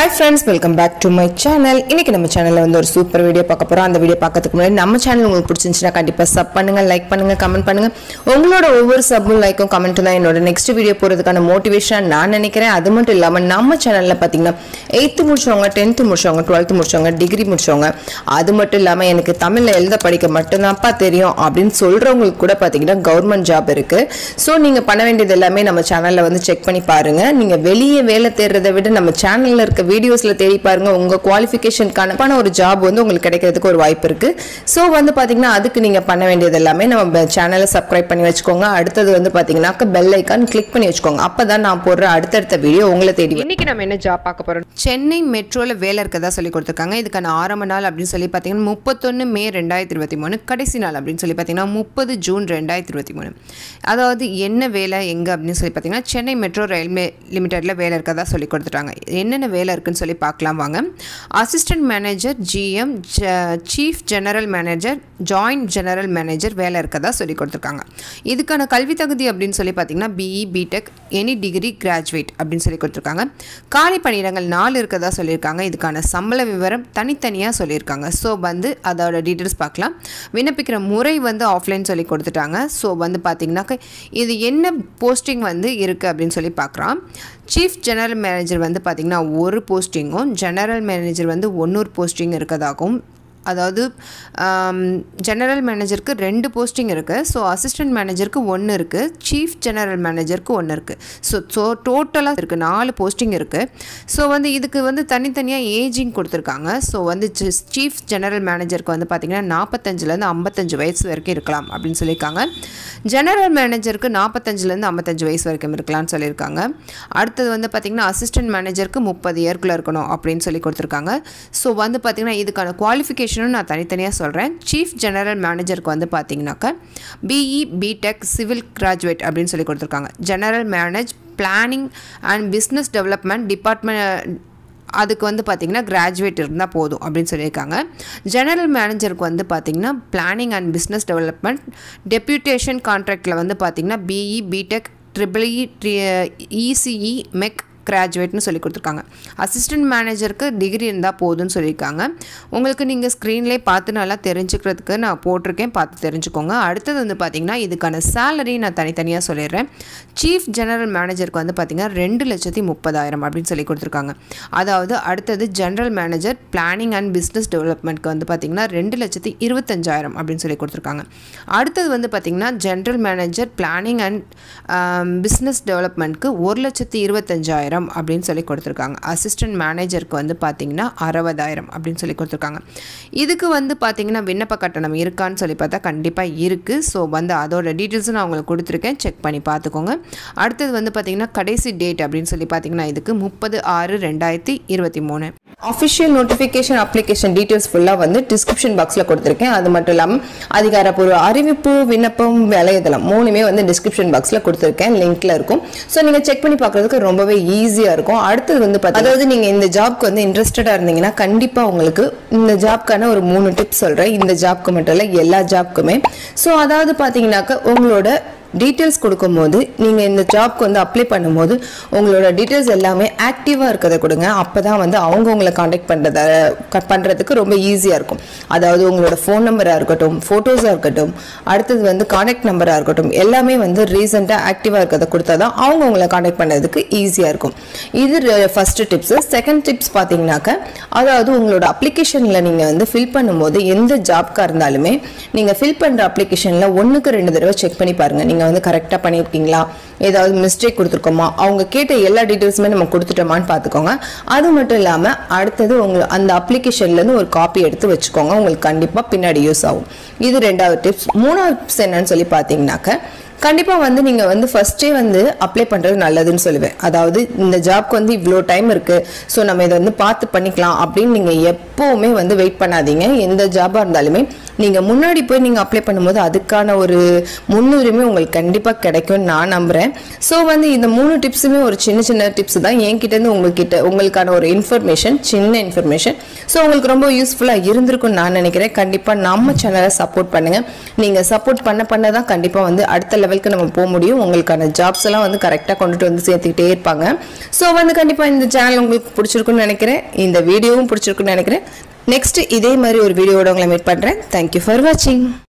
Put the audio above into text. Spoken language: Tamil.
Hi friends welcome back to my channel இன்னைக்கு நம்ம சேனலில் வந்து ஒரு சூப்பர் வீடியோ பார்க்க போகிறோம் அந்த வீடியோ பார்க்கறதுக்கு முன்னாடி நம்ம சேனல் உங்களுக்கு பிடிச்சிருந்துச்சுன்னா கண்டிப்பாக சப் பண்ணுங்க லைக் பண்ணுங்க கமெண்ட் பண்ணுங்க உங்களோட ஒவ்வொரு சப்பும் லைக்கும் கமெண்ட்டும் தான் என்னோட நெக்ஸ்ட் வீடியோ போகிறதுக்கான மோட்டிவேஷன் நான் நினைக்கிறேன் அது மட்டும் இல்லாமல் நம்ம சேனலில் பார்த்தீங்கன்னா எயித்து முடிச்சவங்க டென்த்து முடிச்சவங்க டுவெல்த்து முடிச்சவங்க டிகிரி முடிச்சவங்க அது மட்டும் இல்லாமல் எனக்கு தமிழில் எழுத படிக்க மட்டும்தான்ப்பா தெரியும் அப்படின்னு சொல்கிறவங்களுக்கு கூட பார்த்தீங்கன்னா கவர்மெண்ட் ஜாப் இருக்குது ஸோ நீங்கள் பண்ண வேண்டியது எல்லாமே நம்ம சேனலில் வந்து செக் பண்ணி பாருங்கள் நீங்கள் வெளியே வேலை தேடுறதை விட நம்ம சேனலில் இருக்க வீடியோஸில் தேடி பாருங்க உங்கள் குவாலிஃபிகேஷனுக்கான ஒரு ஜாப் வந்து உங்களுக்கு கிடைக்கிறதுக்கு ஒரு வாய்ப்பு இருக்கு ஸோ வந்து பார்த்தீங்கன்னா அதுக்கு நீங்கள் பண்ண வேண்டியது எல்லாமே நம்ம சேனலை சப்ஸ்கிரைப் பண்ணி வச்சுக்கோங்க அடுத்தது வந்து பார்த்தீங்கன்னா பெல் ஐக்கான் கிளிக் பண்ணி வச்சுக்கோங்க அப்போ தான் நான் போடுற அடுத்தடுத்த வீடியோ உங்களை தேடி வரும். இன்னைக்கு நம்ம என்ன ஜாப் பார்க்க போறோம் சென்னை மெட்ரோல வேலை இருக்கதா சொல்லி கொடுத்துருக்காங்க இதுக்கான ஆரம்ப நாள் அப்படின்னு சொல்லி பார்த்தீங்கன்னா முப்பத்தொன்று மே ரெண்டாயிரத்தி இருபத்தி மூணு கடைசி நாள் அப்படின்னு சொல்லி பார்த்தீங்கன்னா முப்பது ஜூன் ரெண்டாயிரத்தி இருபத்தி மூணு அதாவது என்ன வேலை எங்கே அப்படின்னு சொல்லி பார்த்தீங்கன்னா சென்னை மெட்ரோ ரயில்வே லிமிடெட்ல வேலை இருக்கதா சொல்லி கொடுத்துட்டாங்க என்னென்ன வேலை இருக்குன்னு சொல்லி பார்க்கலாம் வாங்க assistant manager GM chief general manager joint general manager வேலை இருக்கதா சொல்லி கொடுத்துருக்காங்க இதுக்கான கல்வி தகுதி அப்படின்னு சொல்லி பார்த்தீங்கன்னா BE BTech any degree graduate அப்படின்னு சொல்லி கொடுத்துருக்காங்க காலி பணியிடங்கள் நாலு இருக்கதா சொல்லியிருக்காங்க இதுக்கான சம்பள விவரம் தனித்தனியாக சொல்லியிருக்காங்க ஸோ வந்து அதோட டீட்டெயில்ஸ் பார்க்கலாம் விண்ணப்பிக்கிற முறை வந்து ஆஃப்லைன் சொல்லி கொடுத்துட்டாங்க ஸோ வந்து பார்த்தீங்கன்னாக்க இது என்ன போஸ்டிங் வந்து இருக்குது அப்படின்னு சொல்லி பார்க்குறோம் சீஃப் ஜெனரல் மேனேஜர் வந்து பார்த்திங்கன்னா ஒரு போஸ்டிங்கும் ஜெனரல் மேனேஜர் வந்து ஒன்னொரு போஸ்டிங் இருக்கதாகவும் அதாவது ஜெனரல் மேனேஜருக்கு ரெண்டு போஸ்டிங் இருக்குது ஸோ அசிஸ்டன்ட் மேனேஜருக்கு ஒன்று இருக்குது சீஃப் ஜெனரல் மேனேஜருக்கு ஒன்று இருக்குது ஸோ ஸோ டோட்டலாக இருக்குது நாலு போஸ்டிங் இருக்குது ஸோ வந்து இதுக்கு வந்து தனித்தனியாக ஏஜிங் கொடுத்துருக்காங்க ஸோ வந்து சீஃப் ஜெனரல் மேனேஜருக்கு வந்து பார்த்திங்கன்னா நாற்பத்தஞ்சிலேருந்து ஐம்பத்தஞ்சு வயசு வரைக்கும் இருக்கலாம் அப்படின்னு சொல்லியிருக்காங்க ஜெனரல் மேனேஜருக்கு நாற்பத்தஞ்சிலேருந்து ஐம்பத்தஞ்சு வயசு வரைக்கும் இருக்கலாம்னு சொல்லியிருக்காங்க அடுத்தது வந்து பார்த்திங்கன்னா அசிஸ்டன்ட் மேனேஜருக்கு முப்பது இயர்க்குள்ளே இருக்கணும் அப்படின்னு சொல்லி கொடுத்துருக்காங்க ஸோ வந்து பார்த்திங்கன்னா இதுக்கான குவாலிஃபிகேஷனும் நான் தனித்தனியாக சொல்கிறேன் சீஃப் ஜெனரல் மேனேஜருக்கு வந்து பார்த்தீங்கன்னாக்கா பிஇ பிடெக் சிவில் கிராஜுவேட் அப்படின்னு சொல்லி கொடுத்துருக்காங்க general manage planning and business development department அதுக்கு வந்து பார்த்திங்கன்னா கிராஜுவேட் இருந்தால் போதும் அப்படின்னு சொல்லியிருக்காங்க ஜெனரல் மேனேஜருக்கு வந்து பார்த்திங்கன்னா planning and business development deputation கான்ட்ராக்டில் வந்து பார்த்திங்கன்னா BE BTech triple E ECE mech கிராஜுவேட்னு சொல்லி கொடுத்துருக்காங்க அசிஸ்டன்ட் மேனேஜருக்கு டிகிரி இருந்தால் போதும்னு சொல்லியிருக்காங்க உங்களுக்கு நீங்கள் ஸ்க்ரீன்லேயே பார்த்து நல்லா தெரிஞ்சுக்கிறதுக்கு நான் போட்டிருக்கேன் பார்த்து தெரிஞ்சுக்கோங்க அடுத்தது வந்து பார்த்திங்கன்னா இதுக்கான சேலரி நான் தனித்தனியாக சொல்லிடுறேன் சீஃப் ஜெனரல் மேனேஜருக்கு வந்து பார்த்திங்கன்னா ரெண்டு லட்சத்தி முப்பதாயிரம் அப்படின்னு சொல்லி கொடுத்துருக்காங்க அதாவது அடுத்தது general manager planning and business டெவலப்மெண்ட்க்கு வந்து பார்த்திங்கன்னா ரெண்டு லட்சத்தி இருபத்தஞ்சாயிரம் அப்படின்னு சொல்லி கொடுத்துருக்காங்க அடுத்தது வந்து பார்த்திங்கன்னா general manager planning and business டெவலப்மெண்ட்க்கு ஒரு லட்சத்தி இருபத்தஞ்சாயிரம் ஆயிரம் அப்படின்னு சொல்லி கொடுத்துருக்காங்க அசிஸ்டன்ட் மேனேஜருக்கு வந்து பார்த்தீங்கன்னா அறுபதாயிரம் அப்படின்னு சொல்லி கொடுத்துருக்காங்க இதுக்கு வந்து பார்த்தீங்கன்னா விண்ணப்ப கட்டணம் இருக்கான்னு சொல்லி பார்த்தா கண்டிப்பாக இருக்குது ஸோ வந்து அதோட டீட்டெயில்ஸும் நான் உங்களுக்கு கொடுத்துருக்கேன் செக் பண்ணி பார்த்துக்கோங்க அடுத்தது வந்து பார்த்தீங்கன்னா கடைசி டேட் அப்படின்னு சொல்லி பார்த்தீங்கன்னா இதுக்கு முப்பது ஆறு ரெண்டாயிரத்தி இருபத்தி மூணு அஃபிஷியல் நோட்டிஃபிகேஷன் அப்ளிகேஷன் டீட்டெயில்ஸ் ஃபுல்லாக வந்து டிஸ்கிரிப்ஷன் பாக்ஸில் கொடுத்துருக்கேன் அது மட்டும் இல்லாமல் அதிகாரப்பூர்வ அறிவிப்பு விண்ணப்பம் வலையதளம் மூணுமே வந்து டிஸ்கிரிப்ஷன் பாக்ஸில் கொடுத்துருக்கேன் லிங்க்ல இருக்கும் ஸோ நீங்கள் செக் பண்ணி பார்க்குறதுக்கு ரொம்பவே ஈஸியாக இருக்கும் அடுத்தது வந்து பார்த்தா அதாவது நீங்கள் இந்த ஜாப்க்கு வந்து இன்ட்ரெஸ்டடாக இருந்தீங்கன்னா கண்டிப்பாக உங்களுக்கு இந்த ஜாப்க்கான ஒரு மூணு டிப்ஸ் சொல்கிறேன் இந்த ஜாப்க்கு மட்டும் இல்லை எல்லா ஜாப்க்குமே ஸோ அதாவது பார்த்தீங்கன்னாக்க உங்களோட டீட்டெயில்ஸ் கொடுக்கும்போது நீங்கள் இந்த ஜாப்க்கு வந்து அப்ளை பண்ணும்போது உங்களோட டீட்டெயில்ஸ் எல்லாமே ஆக்டிவாக இருக்கிறத கொடுங்க அப்போ தான் வந்து அவங்க உங்களை காண்டாக்ட் பண்ணுறத பண்ணுறதுக்கு ரொம்ப ஈஸியாக இருக்கும் அதாவது உங்களோட ஃபோன் நம்பராக இருக்கட்டும் ஃபோட்டோஸாக இருக்கட்டும் அடுத்தது வந்து காண்டாக்ட் நம்பராக இருக்கட்டும் எல்லாமே வந்து ரீசெண்டாக ஆக்டிவாக இருக்கிறத கொடுத்தா தான் அவங்க உங்களை காண்டாக்ட் பண்ணுறதுக்கு ஈஸியாக இருக்கும் இது ஃபஸ்ட்டு டிப்ஸு செகண்ட் டிப்ஸ் பார்த்தீங்கன்னாக்க அதாவது உங்களோட அப்ளிகேஷனில் நீங்கள் வந்து ஃபில் பண்ணும்போது எந்த ஜாப்க்காக இருந்தாலுமே நீங்கள் ஃபில் பண்ணுற அப்ளிகேஷனில் ஒன்றுக்கு ரெண்டு தடவை செக் பண்ணி பாருங்கள் நீங்கள் வந்து கரெக்டாக பண்ணியிருக்கீங்களா ஏதாவது மிஸ்டேக் கொடுத்துருக்கோமா அவங்க கேட்ட எல்லா டீட்டெயில்ஸுமே நம்ம கொடுத்துட்டோமான்னு பார்த்துக்கோங்க அது மட்டும் இல்லாமல் அடுத்தது உங்களை அந்த அப்ளிகேஷன்லேருந்து ஒரு காப்பி எடுத்து வச்சுக்கோங்க உங்களுக்கு கண்டிப்பாக பின்னாடி யூஸ் ஆகும் இது ரெண்டாவது டிப்ஸ் மூணாவது டிப்ஸ் என்னன்னு சொல்லி பார்த்தீங்கன்னாக்க கண்டிப்பாக வந்து நீங்கள் வந்து ஃபஸ்ட்டே வந்து அப்ளை பண்ணுறது நல்லதுன்னு சொல்லுவேன் அதாவது இந்த ஜாப்க்கு வந்து இவ்வளோ டைம் இருக்குது ஸோ நம்ம இதை வந்து பார்த்து பண்ணிக்கலாம் அப்படின்னு நீங்கள் எப்போவுமே வந்து வெயிட் பண்ணாதீங்க எந்த ஜாபாக இருந்தாலுமே நீங்கள் முன்னாடி போய் நீங்கள் அப்ளை பண்ணும்போது அதுக்கான ஒரு முன்னுரிமை உங்களுக்கு கண்டிப்பாக கிடைக்கும்னு நான் நம்புகிறேன் ஸோ வந்து இந்த மூணு டிப்ஸுமே ஒரு சின்ன சின்ன டிப்ஸ் தான் என்கிட்டேருந்து உங்ககிட்ட உங்களுக்கான ஒரு இன்ஃபர்மேஷன் சின்ன இன்ஃபர்மேஷன் ஸோ உங்களுக்கு ரொம்ப யூஸ்ஃபுல்லாக இருந்திருக்கும்னு நான் நினைக்கிறேன் கண்டிப்பாக நம்ம சேனலை சப்போர்ட் பண்ணுங்கள் நீங்கள் சப்போர்ட் பண்ண பண்ண தான் கண்டிப்பாக வந்து அடுத்த லெவலுக்கு நம்ம போக முடியும் உங்களுக்கான ஜாப்ஸ் எல்லாம் வந்து கரெக்டாக கொண்டுட்டு வந்து சேர்த்துக்கிட்டே இருப்பாங்க ஸோ வந்து கண்டிப்பாக இந்த சேனல் உங்களுக்கு பிடிச்சிருக்குன்னு நினைக்கிறேன் இந்த வீடியோவும் பிடிச்சிருக்குன்னு நினைக்கிறேன் நெக்ஸ்ட் இதே மாதிரி ஒரு வீடியோட உங்களை மீட் பண்ணுறேன் தேங்க்யூ ஃபார் வாட்சிங்